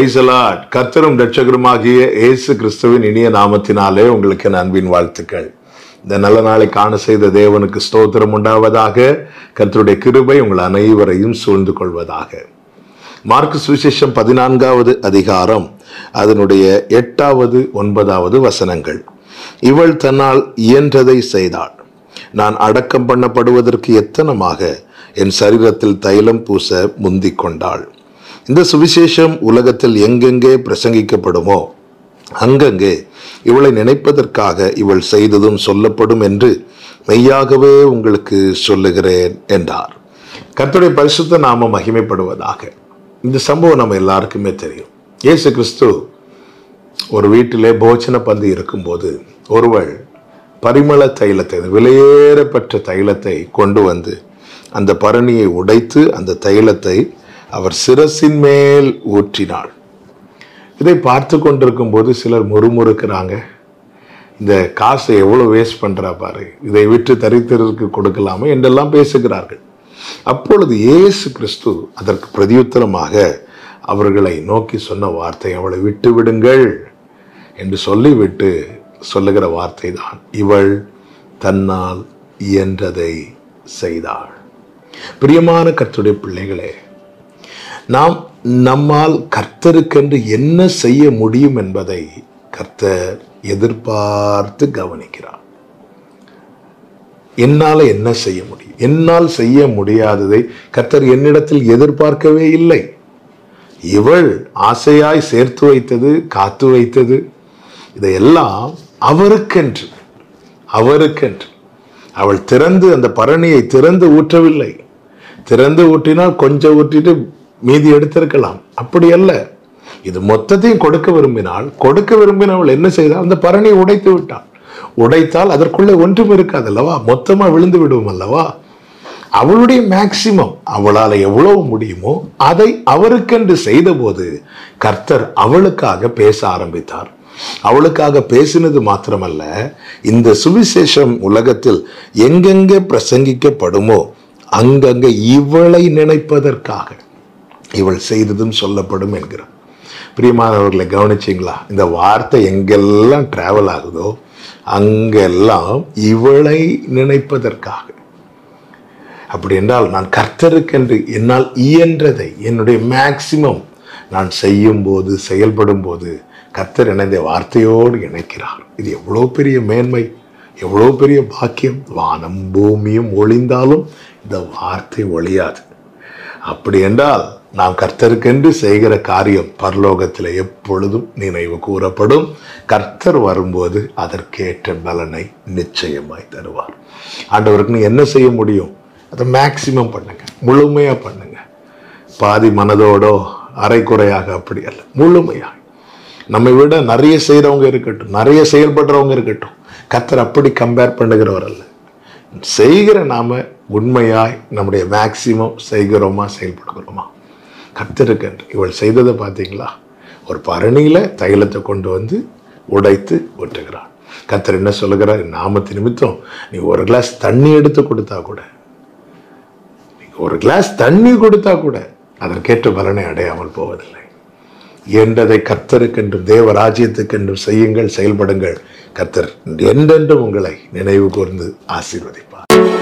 பிரைசலாட் கர்த்தரும் ரட்சகருமாகிய இயேசு கிறிஸ்துவின் இனிய நாமத்தினாலே உங்களுக்கு என் அன்பின் வாழ்த்துக்கள் இந்த நல்ல நாளை காண செய்த தேவனுக்கு ஸ்தோத்திரம் உண்டாவதாக கர்த்தருடைய கிருபை உங்கள் அனைவரையும் சூழ்ந்து கொள்வதாக மார்க்கு சுவிசேஷம் பதினான்காவது அதிகாரம் அதனுடைய எட்டாவது ஒன்பதாவது வசனங்கள் இவள் தன்னால் இயன்றதை செய்தாள் நான் அடக்கம் பண்ணப்படுவதற்கு எத்தனமாக என் சரீரத்தில் தைலம் பூச முந்திக் கொண்டாள் இந்த சுவிசேஷம் உலகத்தில் எங்கெங்கே பிரசங்கிக்கப்படுமோ அங்கங்கே இவளை நினைப்பதற்காக இவள் செய்ததும் சொல்லப்படும் என்று மெய்யாகவே உங்களுக்கு சொல்லுகிறேன் என்றார் கர்த்தருடைய பரிசுத்த நாம மகிமைப்படுவதாக இந்த சம்பவம் நம்ம எல்லாருக்குமே தெரியும் இயேசு கிறிஸ்து ஒரு வீட்டிலே போஜன பந்து இருக்கும்போது ஒருவள் பரிமள தைலத்தை விலையேறப்பட்ட தைலத்தை கொண்டு வந்து அந்த பரணியை உடைத்து அந்த தைலத்தை அவர் சிரசின் மேல் ஊற்றினாள் இதை பார்த்து கொண்டிருக்கும் போது சிலர் முறுமுறுக்கிறாங்க இந்த காசை எவ்வளோ வேஸ்ட் பண்ணுறா பாரு இதை விற்று தரித்திற்கு கொடுக்கலாமா என்றெல்லாம் பேசுகிறார்கள் அப்பொழுது இயேசு கிறிஸ்து அதற்கு பிரதியுத்தரமாக அவர்களை நோக்கி சொன்ன வார்த்தை அவளை விட்டு விடுங்கள் என்று சொல்லிவிட்டு சொல்லுகிற வார்த்தை தான் இவள் தன்னால் இயன்றதை செய்தாள் பிரியமான கர்த்தருடைய பிள்ளைகளே நாம் நம்மால் கர்த்தருக்கென்று என்ன செய்ய முடியும் என்பதை கர்த்தர் எதிர்பார்த்து கவனிக்கிறார் என்னால என்ன செய்ய முடியும் என்னால் செய்ய முடியாததை கர்த்தர் என்னிடத்தில் எதிர்பார்க்கவே இல்லை இவள் ஆசையாய் சேர்த்து வைத்தது காத்து வைத்தது இதையெல்லாம் அவருக்கென்று அவருக்கென்று அவள் திறந்து அந்த பரணியை திறந்து ஊற்றவில்லை திறந்து ஊற்றினால் கொஞ்சம் ஊற்றிட்டு மீதி எடுத்திருக்கலாம் அப்படி அல்ல இது மொத்தத்தையும் கொடுக்க விரும்பினால் கொடுக்க விரும்பினவள் என்ன செய்தால் அந்த பரணியை உடைத்து விட்டாள் உடைத்தால் அதற்குள்ளே ஒன்றும் இருக்காது அல்லவா மொத்தமா விழுந்து விடுவோம் அல்லவா அவளுடைய மேக்சிமம் அவளால் எவ்வளவு முடியுமோ அதை அவருக்கென்று செய்தபோது கர்த்தர் அவளுக்காக பேச ஆரம்பித்தார் அவளுக்காக பேசினது மாத்திரமல்ல இந்த சுவிசேஷம் உலகத்தில் எங்கெங்கே பிரசங்கிக்கப்படுமோ அங்கங்க இவளை நினைப்பதற்காக இவள் செய்ததும் சொல்லப்படும் என்கிறார் பிரியமானவர்களை கவனிச்சிங்களா இந்த வார்த்தை எங்கெல்லாம் டிராவல் ஆகுதோ அங்கெல்லாம் இவளை நினைப்பதற்காக அப்படி என்றால் நான் கர்த்தருக்கென்று என்னால் இயன்றதை என்னுடைய மேக்சிமம் நான் செய்யும் போது செயல்படும் போது கர்த்தர் இணைந்த வார்த்தையோடு இணைக்கிறார் இது எவ்வளோ பெரிய மேன்மை எவ்வளோ பெரிய பாக்கியம் வானம் பூமியும் ஒளிந்தாலும் இந்த வார்த்தை ஒழியாது அப்படி என்றால் நாம் கர்த்தருக்கென்று செய்கிற காரியம் பரலோகத்தில் எப்பொழுதும் நினைவு கூறப்படும் கர்த்தர் வரும்போது அதற்கேற்ற பலனை நிச்சயமாய் தருவார் ஆண்டவருக்கு நீ என்ன செய்ய முடியும் அதை மேக்சிமம் பண்ணுங்க முழுமையாக பண்ணுங்க பாதி மனதோடோ அரைக்குறையாக அப்படி அல்ல முழுமையாக நம்மை விட நிறைய செய்கிறவங்க இருக்கட்டும் நிறைய செயல்படுறவங்க இருக்கட்டும் கர்த்தர் அப்படி கம்பேர் பண்ணுகிறவர் அல்ல செய்கிற நாம உண்மையாய் நம்முடைய மேக்சிமம் செய்கிறோமா செயல்படுகிறோமா கர்த்தருக்கென்று இவள் செய்ததை பார்த்தீங்களா ஒரு பரணியில் தைலத்தை கொண்டு வந்து உடைத்து ஒட்டுகிறாள் கர்த்தர் என்ன சொல்லுகிறார் நாமத்து நிமித்தம் நீ ஒரு கிளாஸ் தண்ணி எடுத்து கொடுத்தா கூட ஒரு கிளாஸ் தண்ணி கொடுத்தா கூட அதற்கேற்ற பலனை அடையாமல் போவதில்லை என்றதை கர்த்தருக்கென்றும் தேவ ராஜ்யத்துக்கென்றும் செய்யுங்கள் செயல்படுங்கள் கர்த்தர் என்றென்றும் உங்களை நினைவு கூர்ந்து ஆசீர்வதிப்பார்